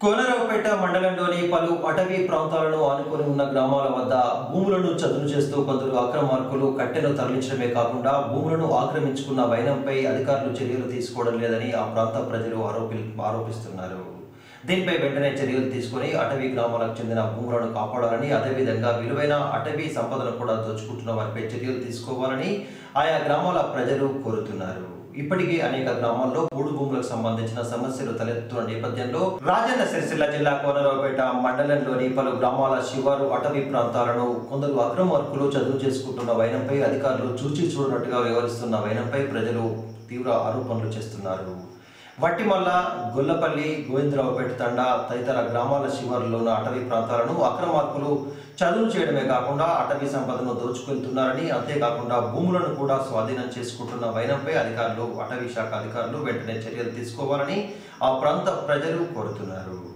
కోనరావుపేట మండలంలోని పలు అటవీ ప్రాంతాలను ఆనుకొని ఉన్న గ్రామాల వద్ద భూములను చదును చేస్తూ కొందరు అక్రమార్కులు కట్టెను తరలించడమే కాకుండా భూములను ఆక్రమించుకున్న వైనంపై అధికారులు చర్యలు తీసుకోవడం లేదని ఆ ప్రాంత ప్రజలు ఆరోపి ఆరోపిస్తున్నారు దీనిపై వెంటనే చర్యలు తీసుకొని అటవీ గ్రామాలకు చెందిన భూములను కాపాడాలని అదేవిధంగా విలువైన అటవీ సంపదను కూడా దోచుకుంటున్న వారిపై చర్యలు తీసుకోవాలని ఆయా గ్రామాల ప్రజలు కోరుతున్నారు ఇప్పటికే అనేక గ్రామాల్లో మూడు భూములకు సంబంధించిన సమస్యలు తలెత్తుతున్న నేపథ్యంలో రాజన్న సిరిసిల్ల జిల్లా కోనరావుపేట మండలంలోని పలు గ్రామాల శివారు అటవీ ప్రాంతాలను కొందరు అక్రమార్కులు చదువు చేసుకుంటున్న వైనంపై అధికారులు చూచి చూడనట్టుగా వ్యవహరిస్తున్న వైనంపై ప్రజలు తీవ్ర ఆరోపణలు చేస్తున్నారు వట్టిమల్ల గొల్లపల్లి గోవిందరావుపేట తండా తదితర గ్రామాల శివారులో ఉన్న అటవీ ప్రాంతాలను అక్రమార్కులు చదువు చేయడమే కాకుండా అటవీ సంపదను దోచుకెళ్తున్నారని అంతేకాకుండా భూములను కూడా స్వాధీనం చేసుకుంటున్న వైనంపై అధికారులు అటవీ శాఖ అధికారులు వెంటనే చర్యలు తీసుకోవాలని ఆ ప్రాంత ప్రజలు కోరుతున్నారు